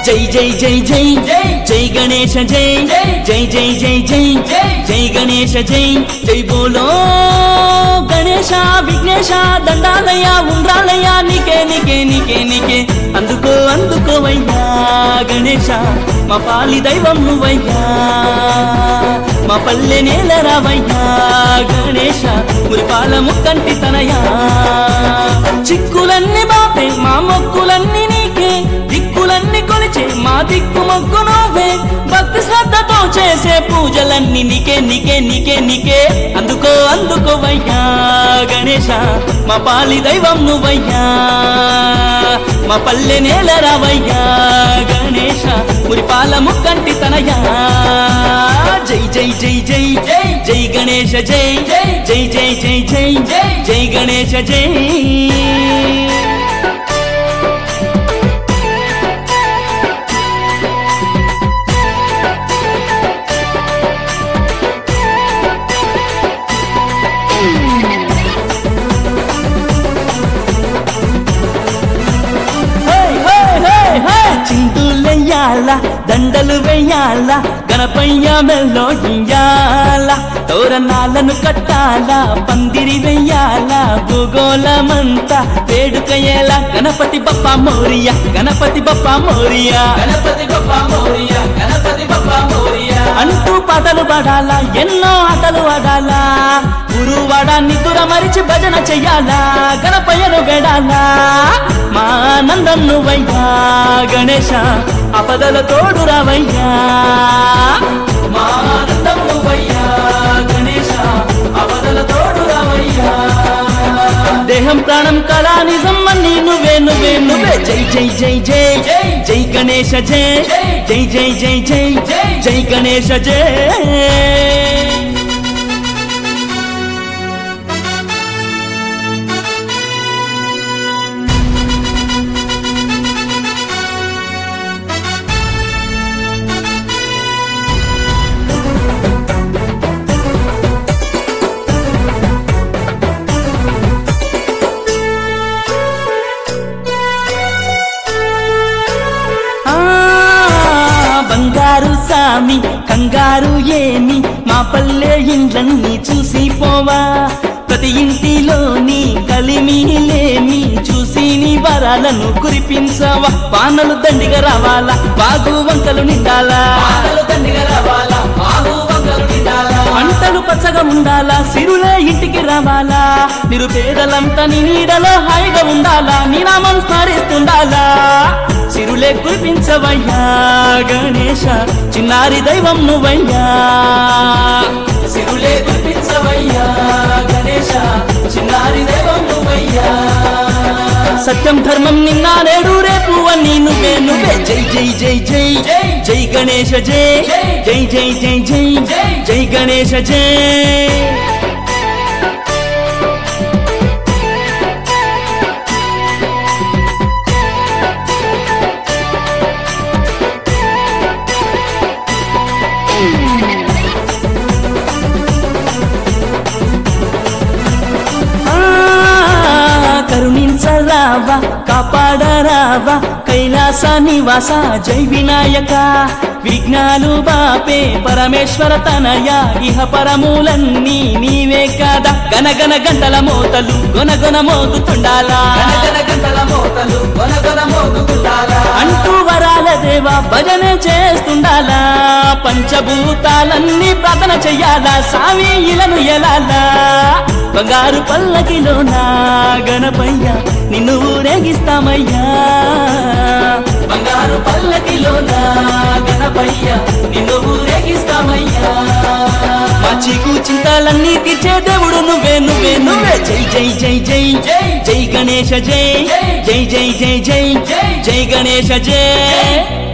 జై జై జై జై జై. జై గణేశ జై జై. జై జై జై జై జై. జై గణేశ జై జై బోలో గణేశ విఘ్నేశ దండాలయ్యా ఉండ్రాలయ్యా నీకే నీకే నీకే నీకే అందుకో అందుకోవయ్యా గణేశ మా పాలి దైవం నువ్వయ్యా మా పల్లె నేల రావయ్యా గణేశ మురిపాల ముక్కంటి తనయా చిక్కులన్నీ బాపే మా మొక్కులన్నీ నీకే దిక్కులన్నీ కొలిచే మా దిక్కు మొక్కు నువ్వే భక్తి శ్రద్ధతో చేసే పూజలన్నీ నీకే నీకే నీకే నీకే అందుకో అందుకోవయ్యా గణేశ మా పాలి దైవం నువ్వయ్యా మా పల్లె నేల రావయ్యా గణేశ మురిపాల ముక్కంటి తనయా జై జై జై జై జై. జై గణేశ జై జై. జై జై జై జై జై. జై గణేశ జై హే, హే, హే, హే! చిందులెయ్యాల దండలు వెయ్యాల గణపయ్య మెల్లో ఇయ్యాల తోరణాలను కట్టాల పందిరి వెయ్యాల భూగోళమంతా వేడుకయ్యేలా గణపతి బప్ప మోరియా గణపతి బప్ప మోరియా గణపతి బప్ప మోరియ గణపతి బప్ప మోరియ అంటూ పాటలు పాడాలా ఎన్నో ఆటలు ఆడాలా గురువాడ నిద్ర మరిచి భజన చెయ్యాలా గణపయ్యను వేడాలా మా ఆనందం నువ్వయ్యా గణేశ అపదల తోడు రావయ్యా మా ఆనందం నువ్వయ్యా గణేశ అవదల తోడు రావయ్యా దేహం ప్రాణం కళా నిజం అన్ని నువ్వే నువ్వే నువ్వే జై జై జై జై జై. జై గణేశ జై జై. జై జై జై జై జై. జై గణేశ జై ఆ, బంగారు సామి కంగారు ఏమి మా పల్లె ఇండ్లన్నీ చూసి పోవా ప్రతి ఇంటిలోని కలిమిలేమి చూసి నీ వరాలను కురిపించవా వానలు దండిగా రావాలా బాగు వంకలు నిండాలా పాటలు దండిగా రావాలా బాగు వంకలు నిండాలా పంటలు పచ్చగా ఉండాలా సిరులే ఇంటికి రావాలా నిరుపేదలంతా నీ నీడలో హాయిగా ఉండాలా నీ నామం స్మరిస్తుండాలా సిరులే కురిపించవయ్యా గణేశ చిన్నారి దైవం నువ్వయ్యా సిరులే కురిపించవయ్యా గణేశ చిన్నారి దేవం నువ్వయ్యా సత్యం ధర్మం నిన్న నేడు రేపు అని నువ్వే నువ్వే జై జై జై జై జై. జై గణేశ జై జై. జై జై జై జై జై. జై గణేశ జై ఆ, కరుణించరావా కాపాడరావా కైలాస నివాస జై వినాయక విఘ్నాలు బాపే పరమేశ్వర తనయ ఇహ పరములన్నీ నీవే కదా గనగన గంటల మోతలు గొనగొన మోగుతుండాలా గణగణ గంటల మోతలు గొనగొన మోగుతుండాలా అంటూ వరాల దేవా భజన చేస్తుండాలా పంచభూతాలన్నీ ప్రార్థన చెయ్యాలా సామి ఇలను ఎలాలా బంగారు పల్లకిలోనా గణపయ్య నిన్ను ఊరేగిస్తామయ్యా బంగారు పల్లకిలోన గణపయ్య నిన్ను ఊరేగిస్తామయ్యా మా చీకు చింతాలన్నీ తీర్చే దేవుడు నువ్వే నువ్వే నువ్వే జై జై జై జై జై. జై గణేశ జై జై. జై జై జై జై జై. జై గణేశ జై